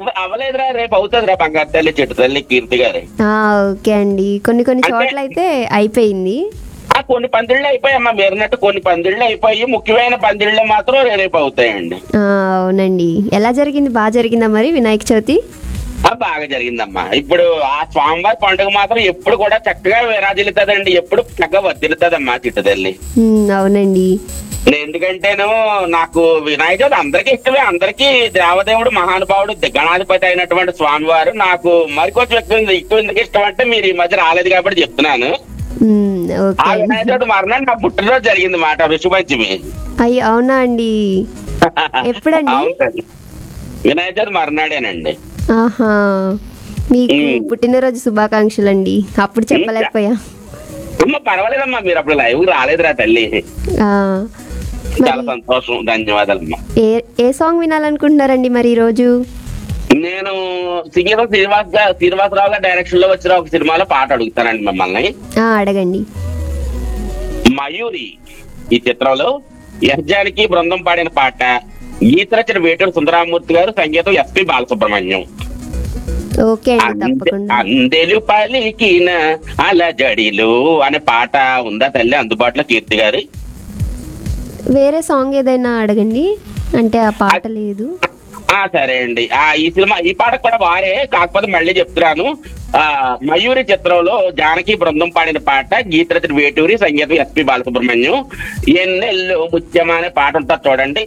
ఇవ్వ- అవ్వలేదురా రేపు అవుతుందిరా బంగారు తల్లి చెట్టు తల్లి కీర్తి గారి ఆ, ఓకే అండి కొన్ని కొన్ని అంటే- చోట్ల అయితే అయిపోయింది ఆ కొన్ని పందిళ్ళు అయిపోయామ్మా మీరున్నట్టు కొన్ని పందిళ్ళు అయిపోయి ముఖ్యమైన పందిళ్ళు మాత్రం రేపు అవుతాయండి ఆ, అవునండి ఎలా జరిగింది బాగా జరిగిందా మరి వినాయక చవితి ఆ బాగా జరిగిందమ్మా ఇప్పుడు ఆ స్వామివారి పండుగ మాత్రం ఎప్పుడు కూడా చక్కగా విరాజిల్లుతుందండి ఎప్పుడు చక్కగా వర్దిల్లుతుందమ్మా చిట్టుతల్లి ఉమ్, అవునండి ఎందుకంటేను నాకు వినాయక చవితి అందరికీ ఇష్టమే అందరికీ దేవదేవుడు మహానుభావుడు గణాధిపతి అయినటువంటి స్వామివారు నాకు మరికొంచెం ఎక్కువ ఎక్కువ ఎందుకు ఇష్టం అంటే మీరు ఈ మధ్య రాలేదు కాబట్టి చెప్తున్నాను ఉమ్, ఓకే ఆ అండి వినాయక చవితి మరణం నా పుట్టినరోజు జరిగింది మాట ఋషిపంచమి అయ్యో అవునా అండి ఎప్పుడండి? అవును తల్లి. వినాయక చవితి మర్నాడేనండి ఆహా మీకు ఉమ్. పుట్టినరోజు శుభాకాంక్షలు అండి అప్పుడు చెప్పలేకపోయా అమ్మ పర్వాలేదమ్మా మీరు అప్పుడు లైవ్ రాలేదురా తల్లి ఆ, చాలా మరి సంతోషం ధన్యవాదాలమ్మా ఏ ఏ సాంగ్ వినాలనుకుంటున్నారండి మరి ఈరోజు నేను సింగర్ శ్రీనివాస్ గా శ్రీనివాసరావు గారి డైరెక్షన్ లో వచ్చిన ఒక సినిమాలో పాట అడుగుతానండి మిమ్మల్ని ఆ, అడగండి మయూరి ఈ చిత్రంలో ఎస్ జానకి బృందం పాడిన పాట గీత రచన వేటూరు సుందరామూర్తి గారు సంగీతం ఎస్పి బాలసుబ్రహ్మణ్యం ఓకే అండి తప్పకుండా అందెలు పలికిన అలజడిలు అనే పాట ఉందా తల్లి అందుబాటులో కీర్తి గారి వేరే సాంగ్ ఏదైనా అడగండి అంటే ఆ పాట లేదు ఆ సరే అండి ఆ ఈ సినిమా ఈ పాట కూడా వారే కాకపోతే మళ్ళీ చెప్తున్నాను ఆ మయూరి చిత్రంలో జానకి బృందం పాడిన పాట గీత రచన వేటూరి సంగీతం ఎస్పి బాలసుబ్రహ్మణ్యం ఎన్నెల్లు ముత్యమా అనే పాట ఉంటుంది చూడండి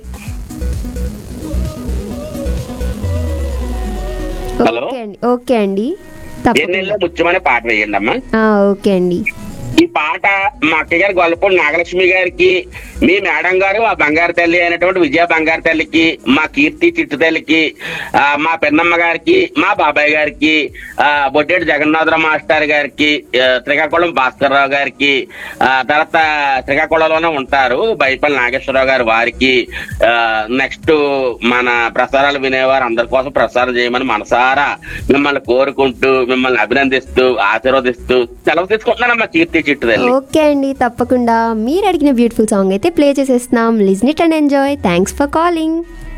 హలో? ఓకే అండి ఓకే అండి తప్పకుండా ఎన్నెల్లు ముత్యం అనే పాట వేయండి అమ్మా ఆ, ఓకే అండి ఈ పాట మా అక్క గారు గొల్లపూడి నాగలక్ష్మి గారికి మీ మేడం గారు మా బంగారు తల్లి అయినటువంటి విజయ బంగారు తల్లికి మా కీర్తి చిట్టు తల్లికి ఆ, మా పెన్నమ్మ గారికి మా బాబాయ్ గారికి ఆ, బొడ్డేటి జగన్నాథరావు మాస్టర్ గారికి ఆ, శ్రీకాకుళం భాస్కర్ రావు గారికి ఆ, తర్వాత శ్రీకాకుళంలోనే ఉంటారు బైపల్లి నాగేశ్వరరావు గారు వారికి నెక్స్ట్ మన ప్రసారాలు వినేవారు అందరి కోసం ప్రసారం చేయమని మనసారా మిమ్మల్ని కోరుకుంటూ మిమ్మల్ని అభినందిస్తూ ఆశీర్వదిస్తూ సెలవు తీసుకుంటున్నానమ్మా కీర్తి చిట్టు తల్లి ఓకే అండి తప్పకుండా మీరు అడిగిన బ్యూటిఫుల్ సాంగ్ అయితే ప్లే చేసేస్తున్నాం listen it and enjoy thanks for calling